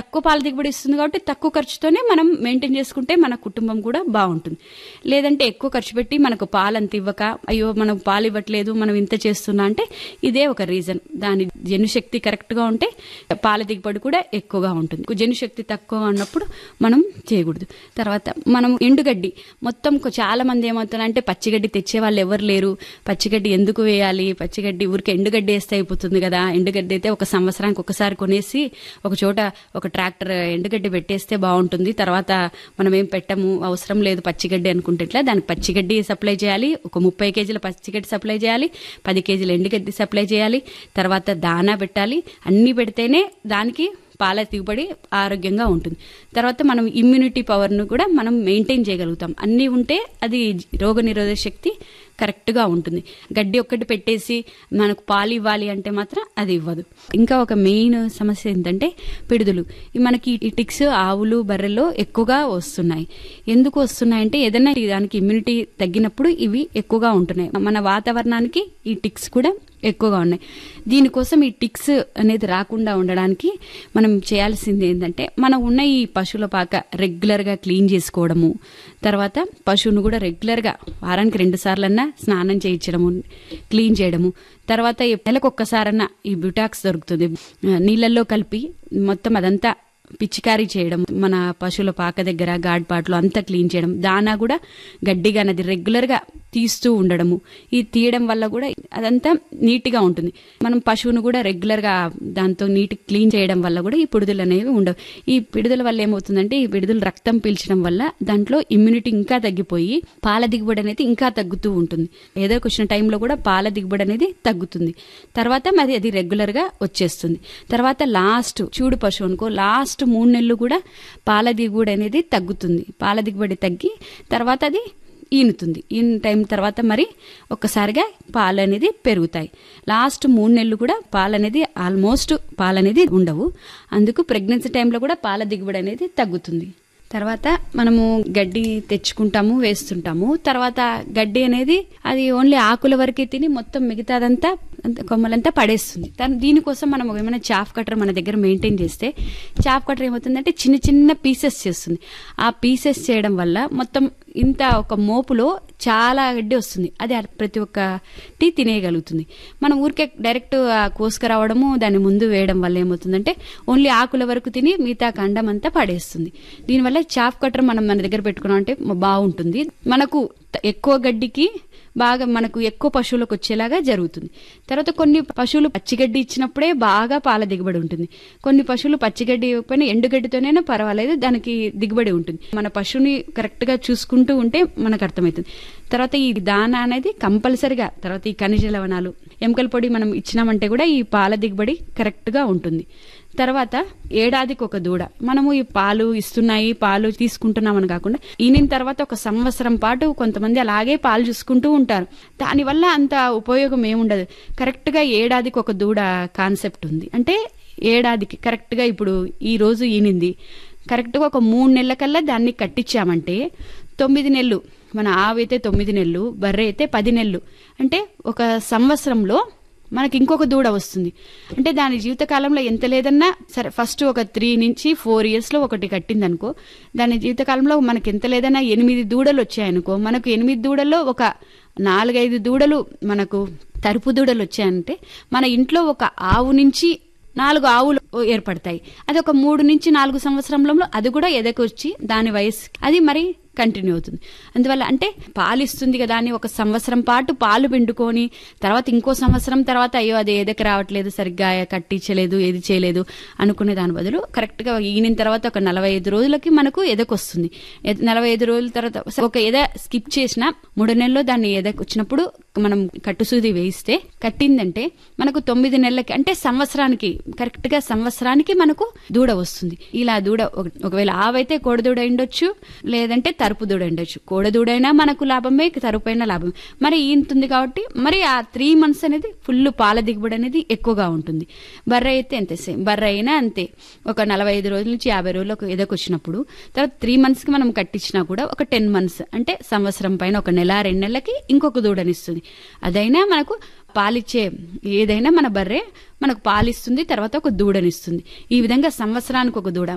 తక్కువ పాల దిగుబడి ఇస్తుంది కాబట్టి తక్కువ ఖర్చుతోనే మనం మెయింటైన్ చేసుకుంటే మన కుటుంబం కూడా బాగుంటుంది లేదంటే ఎక్కువ ఖర్చు పెట్టి మనకు పాలు అంత ఇవ్వక అయ్యో మనం పాలు ఇవ్వట్లేదు మనం ఇంత చేస్తున్నా అంటే ఇదే ఒక రీజన్ దాని జనుశక్తి కరెక్ట్ గా ఉంటే పాల దిగుబడి కూడా ఎక్కువగా ఉంటుంది జనుశక్తి తక్కువగా ఉన్నప్పుడు మనం చేయకూడదు తర్వాత మనం ఎండుగడ్డి మొత్తం కొ- చాలా మంది ఏమవుతారంటే పచ్చిగడ్డి తెచ్చే వాళ్ళు ఎవరు లేరు పచ్చిగడ్డి ఎందుకు వేయాలి పచ్చిగడ్డి ఊరికే ఎండుగడ్డి వేస్తే అయిపోతుంది కదా ఎండుగడ్డి అయితే ఒక సంవత్సరానికి ఒకసారి కొనేసి ఒక చోట ఒక ట్రాక్టర్ ఎండుగడ్డి పెట్టేస్తే బాగుంటుంది తర్వాత మనం ఏం పెట్టము అవసరం లేదు పచ్చిగడ్డి అనుకుంటే ఇట్లా దానికి పచ్చిగడ్డి సప్లై చేయాలి ఒక ముప్పై కేజీల పచ్చిగడ్డి సప్లై చేయాలి పది కేజీల ఎండుగడ్డి సప్లై చేయాలి తర్వాత దానా పెట్టాలి అన్ని పెడితేనే దానికి పాల దిగుబడి ఆరోగ్యంగా ఉంటుంది తర్వాత మనం ఇమ్యూనిటీ పవర్ను కూడా మనం మెయింటైన్ చేయగలుగుతాం అన్నీ ఉంటే అది రోగ నిరోధక శక్తి కరెక్ట్గా ఉంటుంది గడ్డి ఒక్కటి పెట్టేసి మనకు పాలు ఇవ్వాలి అంటే మాత్రం అది ఇవ్వదు ఇంకా ఒక మెయిన్ సమస్య ఏంటంటే పిడుదలు ఈ మనకి ఈ టిక్స్ ఆవులు బర్రెల్లో ఎక్కువగా వస్తున్నాయి ఎందుకు వస్తున్నాయంటే ఏదైనా దానికి ఇమ్యూనిటీ తగ్గినప్పుడు ఇవి ఎక్కువగా ఉంటున్నాయి మన వాతావరణానికి ఈ టిక్స్ కూడా ఎక్కువగా ఉన్నాయి దీనికోసం ఈ టిక్స్ అనేది రాకుండా ఉండడానికి మనం చేయాల్సింది ఏంటంటే మనం ఉన్న ఈ పశువుల పాక రెగ్యులర్ గా క్లీన్ చేసుకోవడము తర్వాత పశువును కూడా రెగ్యులర్ గా వారానికి రెండు సార్లన్నా స్నానం చేయించడము క్లీన్ చేయడము తర్వాత నెలకు ఒక్కసారన్నా ఈ బ్యూటాక్స్ దొరుకుతుంది ఆ, నీళ్ళల్లో కలిపి మొత్తం అదంతా పిచికారీ చేయడం మన పశువుల పాక దగ్గర గాడ్ పాటలు అంతా క్లీన్ చేయడం దానా కూడా గడ్డిగా అది రెగ్యులర్ గా తీస్తూ ఉండడము ఈ తీయడం వల్ల కూడా అదంతా నీట్ గా ఉంటుంది మనం పశువును కూడా రెగ్యులర్ గా దాంతో నీట్ క్లీన్ చేయడం వల్ల కూడా ఈ పిడుదలు అనేవి ఉండవు ఈ పిడుదల వల్ల ఏమవుతుందంటే ఈ పిడుదలు రక్తం పీల్చడం వల్ల దాంట్లో ఇమ్యూనిటీ ఇంకా తగ్గిపోయి పాల దిగుబడి అనేది ఇంకా తగ్గుతూ ఉంటుంది ఏదో ఒక వచ్చిన టైంలో కూడా పాల దిగుబడి అనేది తగ్గుతుంది తర్వాత మరి అది రెగ్యులర్ గా వచ్చేస్తుంది తర్వాత లాస్ట్ చూడు పశువు అనుకో లాస్ట్ మూడు నెలలు కూడా పాల దిగుబడి అనేది తగ్గుతుంది పాల దిగుబడి తగ్గి తర్వాత అది ఈనుతుంది ఈన టైం తర్వాత మరి ఒక్కసారిగా పాలు అనేది పెరుగుతాయి లాస్ట్ మూడు నెలలు కూడా పాలు అనేది ఆల్మోస్ట్ పాలు అనేది ఉండవు అందుకు ప్రెగ్నెన్సీ టైంలో కూడా పాల దిగుబడి అనేది తగ్గుతుంది తర్వాత మనము గడ్డి తెచ్చుకుంటాము వేస్తుంటాము తర్వాత గడ్డి అనేది అది ఓన్లీ ఆకుల వరకే తిని మొత్తం మిగతాదంతా అంత కొమ్మలంతా పడేస్తుంది దాని దీనికోసం మనం ఏమైనా చాఫ్ కటర్ మన దగ్గర మెయింటైన్ చేస్తే చాఫ్ కటర్ ఏమవుతుందంటే చిన్న చిన్న పీసెస్ చేస్తుంది ఆ పీసెస్ చేయడం వల్ల మొత్తం ఇంత ఒక మోపులో చాలా గడ్డి వస్తుంది అది ఆ ప్రతి ఒక్కటి తినేయగలుగుతుంది మనం ఊరికే డైరెక్ట్ ఆ కోసుకురావడము దాన్ని ముందు వేయడం వల్ల ఏమవుతుందంటే ఓన్లీ ఆకుల వరకు తిని మిగతా కండం అంతా పడేస్తుంది దీనివల్ల చాఫ్ కటర్ మనం మన దగ్గర పెట్టుకున్నాం అంటే బాగుంటుంది మనకు త- ఎక్కువ గడ్డికి బాగా మనకు ఎక్కువ పశువులకు వచ్చేలాగా జరుగుతుంది తర్వాత కొన్ని పశువులు పచ్చిగడ్డి ఇచ్చినప్పుడే బాగా పాల దిగుబడి ఉంటుంది కొన్ని పశువులు పచ్చిగడ్డి ఇవ్వకపోయినా ఎండుగడ్డితోనైనా పర్వాలేదు దానికి దిగుబడి ఉంటుంది మన పశువుని కరెక్ట్ గా చూసుకుంటూ ఉంటే మనకు అర్థమవుతుంది తర్వాత ఈ దానా అనేది కంపల్సరిగా తర్వాత ఈ ఖనిజ లవణాలు ఎముకల పొడి మనం ఇచ్చినామంటే కూడా ఈ పాల దిగుబడి కరెక్ట్ గా ఉంటుంది తర్వాత ఏడాదికి ఒక దూడ మనము ఈ పాలు ఇస్తున్నాయి పాలు తీసుకుంటున్నామని కాకుండా ఈనిన తర్వాత ఒక సంవత్సరం పాటు కొంతమంది అలాగే పాలు చూసుకుంటూ ఉంటారు దానివల్ల అంత ఉపయోగం ఏముండదు కరెక్ట్ గా ఏడాదికి ఒక దూడ కాన్సెప్ట్ ఉంది అంటే ఏడాదికి కరెక్ట్ గా ఇప్పుడు ఈ రోజు ఈనింది కరెక్ట్ గా ఒక మూడు నెలల కల్లా దాన్ని కట్టించామంటే తొమ్మిది నెలలు మన ఆవు అయితే తొమ్మిది నెలలు బర్రె అయితే పది నెలలు అంటే ఒక సంవత్సరంలో మనకి ఇంకొక దూడ వస్తుంది అంటే దాని జీవితకాలంలో ఎంత లేదన్నా సరే ఫస్ట్ ఒక త్రీ నుంచి ఫోర్ ఇయర్స్ లో ఒకటి కట్టింది అనుకో దాని జీవితకాలంలో మనకి ఎంత లేదన్నా ఎనిమిది దూడలు వచ్చాయనుకో మనకు ఎనిమిది దూడల్లో ఒక నాలుగైదు దూడలు మనకు తరుపు దూడలు వచ్చాయంటే మన ఇంట్లో ఒక ఆవు నుంచి నాలుగు ఆవులు ఏర్పడతాయి అది ఒక మూడు నుంచి నాలుగు సంవత్సరంలో అది కూడా ఎదకొచ్చి దాని వయసు అది మరి కంటిన్యూ అవుతుంది అందువల్ల అంటే పాలు ఇస్తుంది కదా అని ఒక సంవత్సరం పాటు పాలు పిండుకొని తర్వాత ఇంకో సంవత్సరం తర్వాత అయ్యో అది ఏదకి రావట్లేదు సరిగ్గా కట్టించలేదు ఏది చేయలేదు అనుకునే దాని బదులు కరెక్ట్ గా ఈనిన తర్వాత ఒక నలభై ఐదు రోజులకి మనకు ఎదకొస్తుంది ఎద- నలభై ఐదు రోజుల తర్వాత ఒక ఎద స్కిప్ చేసిన మూడు నెలల్లో దాన్ని ఎదకు వచ్చినప్పుడు మనం కట్టుసూది వేయిస్తే కట్టిందంటే మనకు తొమ్మిది నెలలకి అంటే సంవత్సరానికి కరెక్ట్ గా సంవత్సరానికి మనకు దూడ వస్తుంది ఇలా దూడ ఒక- ఒకవేళ ఆవైతే కోడదూడ ఉండొచ్చు లేదంటే తరుపు దూడ ఉండొచ్చు కోడదూడైనా మనకు లాభమే తరుపైన లాభం మరి ఈంతుంది కాబట్టి మరి ఆ త్రీ మంత్స్ అనేది ఫుల్ పాల దిగుబడి అనేది ఎక్కువగా ఉంటుంది బర్రె అయితే అంతే సేమ్ బర్రె అయినా అంతే ఒక నలభై ఐదు రోజుల నుంచి యాభై రోజులకు ఎదకొచ్చినప్పుడు తర్వాత త్రీ మంత్స్ కి మనం కట్టించినా కూడా ఒక టెన్ మంత్స్ అంటే సంవత్సరం పైన ఒక నెల రెండు నెలలకి ఇంకొక దూడనిస్తుంది అదైనా మనకు పాలిచ్చే ఏదైనా మన బర్రె మనకు పాలిస్తుంది తర్వాత ఒక దూడనిస్తుంది ఈ విధంగా సంవత్సరానికి ఒక దూడ